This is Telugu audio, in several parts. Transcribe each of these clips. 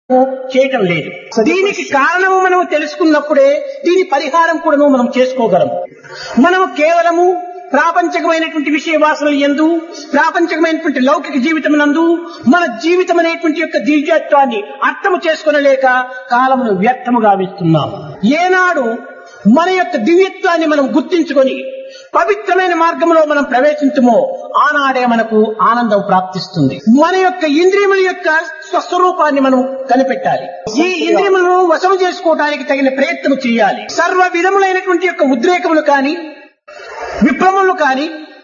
చేయటం లేదు దీనికి కారణము మనం తెలుసుకున్నప్పుడే దీని పరిహారం కూడాను మనం చేసుకోగలం మనం కేవలము ప్రాపంచకమైనటువంటి విషయ వాసనలు ఎందు ప్రాపంచకమైనటువంటి లౌకిక జీవితం నందు మన జీవితం అనేటువంటి యొక్క దివ్యత్వాన్ని అర్థము చేసుకునలేక కాలమును వ్యర్థము గావిస్తున్నాము ఏనాడు మన యొక్క దివ్యత్వాన్ని మనం గుర్తించుకొని పవిత్రమైన మార్గంలో మనం ప్రవేశించమో ఆనాడే మనకు ఆనందం ప్రాప్తిస్తుంది మన యొక్క ఇంద్రియముల యొక్క స్వస్వరూపాన్ని మనం కనిపెట్టాలి ఈ ఇంద్రియములను వశం చేసుకోవడానికి తగిన ప్రయత్నం చేయాలి సర్వ విధములైనటువంటి యొక్క ఉద్రేకములు కానీ విప్లవములు కానీ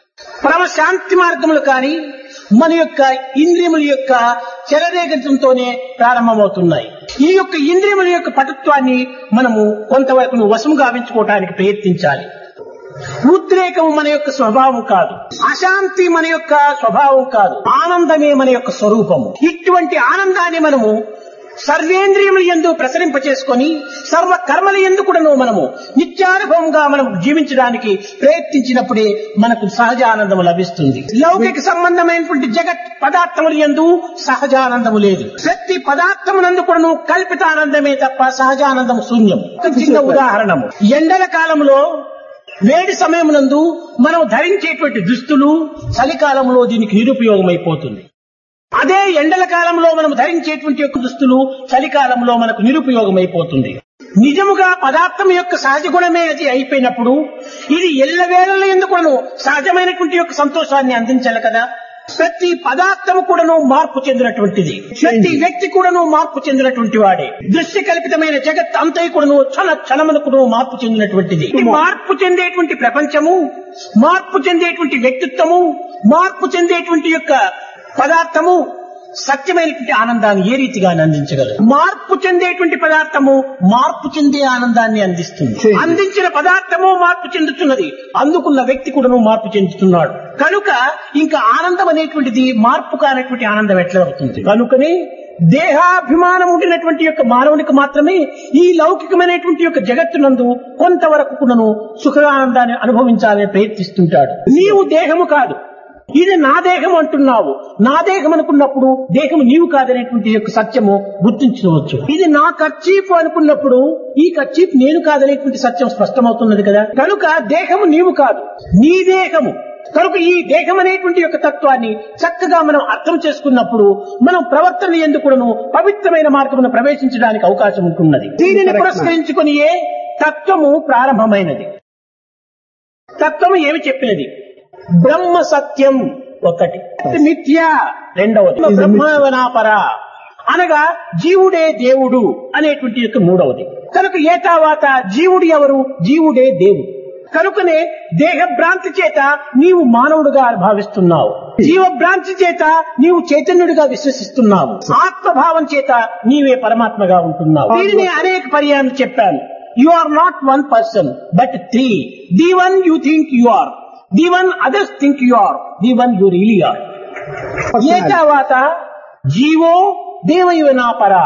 పరమశాంతి మార్గములు కానీ మన యొక్క ఇంద్రియముల యొక్క చెలరేగంతోనే ప్రారంభమవుతున్నాయి ఈ యొక్క ఇంద్రియముల యొక్క పటుత్వాన్ని మనము కొంతవరకు వశం గావించుకోవడానికి ప్రయత్నించాలి ఉద్రేకము మన యొక్క స్వభావం కాదు అశాంతి మన యొక్క స్వభావం కాదు ఆనందమే మన యొక్క స్వరూపము ఇటువంటి ఆనందాన్ని మనము సర్వేంద్రియముల ఎందు ప్రసరింప చేసుకొని సర్వ కర్మల ఎందు కూడాను మనము నిత్యానుభవంగా మనం జీవించడానికి ప్రయత్నించినప్పుడే మనకు సహజ ఆనందము లభిస్తుంది లౌకిక సంబంధమైనటువంటి జగత్ పదార్థముల ఎందు సహజానందము లేదు ప్రతి పదార్థమునందు కూడాను కల్పిత ఆనందమే తప్ప సహజానందం శూన్యం ఒక చిన్న ఉదాహరణము ఎండల కాలంలో వేడి సమయమునందు మనం ధరించేటువంటి దుస్తులు చలికాలంలో దీనికి నిరుపయోగమైపోతుంది అదే ఎండల కాలంలో మనం ధరించేటువంటి యొక్క దుస్తులు చలికాలంలో మనకు నిరుపయోగమైపోతుంది నిజముగా పదార్థం యొక్క సహజ గుణమే అది అయిపోయినప్పుడు ఇది ఎల్లవేళల ఎందుకును సహజమైనటువంటి యొక్క సంతోషాన్ని అందించాలి కదా ప్రతి పదార్థము కూడాను మార్పు చెందినటువంటిది ప్రతి వ్యక్తి కూడాను మార్పు చెందినటువంటి వాడే దృశ్య కల్పితమైన జగత్ అంతయి కూడాను క్షణ క్షణమునకును మార్పు చెందినటువంటిది ఈ మార్పు చెందేటువంటి ప్రపంచము మార్పు చెందేటువంటి వ్యక్తిత్వము మార్పు చెందేటువంటి యొక్క పదార్థము సత్యమైనటువంటి ఆనందాన్ని ఏ రీతిగా అందించగలదు మార్పు చెందేటువంటి పదార్థము మార్పు చెందే ఆనందాన్ని అందిస్తుంది అందించిన పదార్థము మార్పు చెందుతున్నది అందుకున్న వ్యక్తి కూడాను మార్పు చెందుతున్నాడు కనుక ఇంకా ఆనందం అనేటువంటిది మార్పు కానటువంటి ఆనందం ఎట్లా అవుతుంది కనుకనే దేహాభిమానం ఉండినటువంటి యొక్క మానవునికి మాత్రమే ఈ లౌకికమైనటువంటి యొక్క జగత్తునందు కొంతవరకు కూడాను సుఖానందాన్ని అనుభవించాలని ప్రయత్నిస్తుంటాడు నీవు దేహము కాదు ఇది నా దేహం అంటున్నావు నా దేహం అనుకున్నప్పుడు దేహం నీవు కాదనేటువంటి యొక్క సత్యము గుర్తించవచ్చు ఇది నా ఖర్చీఫ్ అనుకున్నప్పుడు ఈ ఖర్చీఫ్ నేను కాదనేటువంటి సత్యం స్పష్టమవుతున్నది కదా కనుక దేహము నీవు కాదు నీ దేహము కనుక ఈ దేహం అనేటువంటి యొక్క తత్వాన్ని చక్కగా మనం అర్థం చేసుకున్నప్పుడు మనం ప్రవర్తన ఎందుకును పవిత్రమైన మార్గమును ప్రవేశించడానికి అవకాశం ఉంటున్నది దీనిని పురస్కరించుకుని ఏ తత్వము ప్రారంభమైనది తత్వము ఏమి చెప్పినది బ్రహ్మ సత్యం ఒకటి నిత్య రెండవది బ్రహ్మవనాపర అనగా జీవుడే దేవుడు అనేటువంటి యొక్క మూడవది కనుక ఏ తర్వాత జీవుడు ఎవరు జీవుడే దేవుడు కనుకనే దేహ భ్రాంతి చేత నీవు మానవుడుగా భావిస్తున్నావు జీవ భ్రాంతి చేత నీవు చైతన్యుడిగా విశ్వసిస్తున్నావు ఆత్మభావం చేత నీవే పరమాత్మగా ఉంటున్నావు దీనిని అనేక పర్యాయం చెప్పాను you are not one person but three the one you think you are the one others think you are the one you really are ఏ తర్వాత జీవో దేవయువనాపర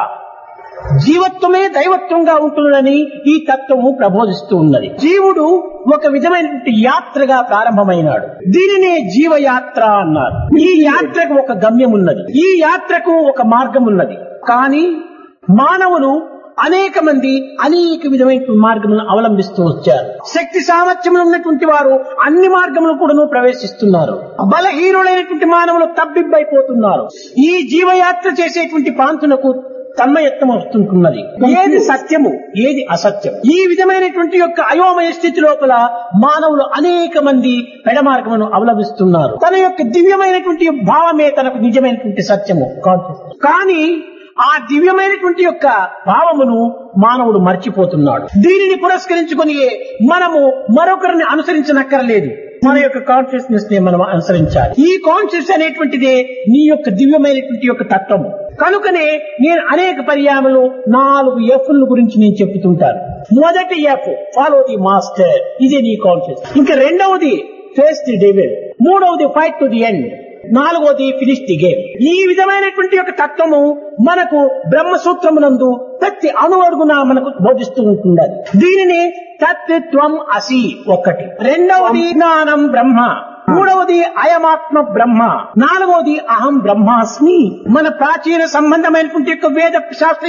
జీవత్వమే దైవత్వంగా ఉంటుందని ఈ తత్వము ప్రబోధిస్తూ ఉన్నది జీవుడు ఒక విధమైనటువంటి యాత్రగా ప్రారంభమైనాడు దీనినే జీవయాత్ర అన్నారు ఈ యాత్రకు ఒక గమ్యం ఉన్నది ఈ యాత్రకు ఒక మార్గం ఉన్నది కానీ మానవులు అనేక మంది అనేక విధమైన మార్గములను అవలంబిస్తూ వచ్చారు శక్తి సామర్థ్యములు ఉన్నటువంటి వారు అన్ని మార్గములు కూడా ప్రవేశిస్తున్నారు బలహీనులైనటువంటి మానవులు తబ్బిబ్బైపోతున్నారు ఈ జీవయాత్ర చేసేటువంటి పాంతునకు తన్మయత్వం వస్తుంటున్నది ఏది సత్యము ఏది అసత్యం ఈ విధమైనటువంటి యొక్క అయోమయ స్థితి లోపల మానవులు అనేక మంది పెడమార్గమును అవలంబిస్తున్నారు తన యొక్క దివ్యమైనటువంటి భావమే తనకు నిజమైనటువంటి సత్యము కానీ ఆ దివ్యమైనటువంటి యొక్క భావమును మానవుడు మర్చిపోతున్నాడు దీనిని పురస్కరించుకొని మనము మరొకరిని అనుసరించనక్కర్లేదు మన యొక్క కాన్షియస్నెస్ ని మనం అనుసరించాలి ఈ కాన్షియస్ అనేటువంటిదే నీ యొక్క దివ్యమైనటువంటి యొక్క తత్వము కనుకనే నేను అనేక పర్యాములు నాలుగు ఎఫ్ గురించి నేను చెప్తుంటాను మొదటి ఎఫ్ ఫాలో ది మాస్టర్ ఇదే నీ కాన్షియస్ ఇంకా రెండవది ఫేస్ ది డెవిల్ మూడవది ఫైట్ టు ది ఎండ్ నాలుగోది ఫినిష్ ది గేమ్ ఈ విధమైనటువంటి యొక్క తత్వము మనకు బ్రహ్మసూత్రమునందు ప్రతి అణువడుగున మనకు బోధిస్తూ ఉంటున్నది దీనిని తత్వం అసి ఒకటి రెండవది జ్ఞానం బ్రహ్మ మూడవది అయమాత్మ బ్రహ్మ నాలుగవది అహం బ్రహ్మాస్మి మన ప్రాచీన సంబంధమైనటువంటి యొక్క వేద శాస్త్ర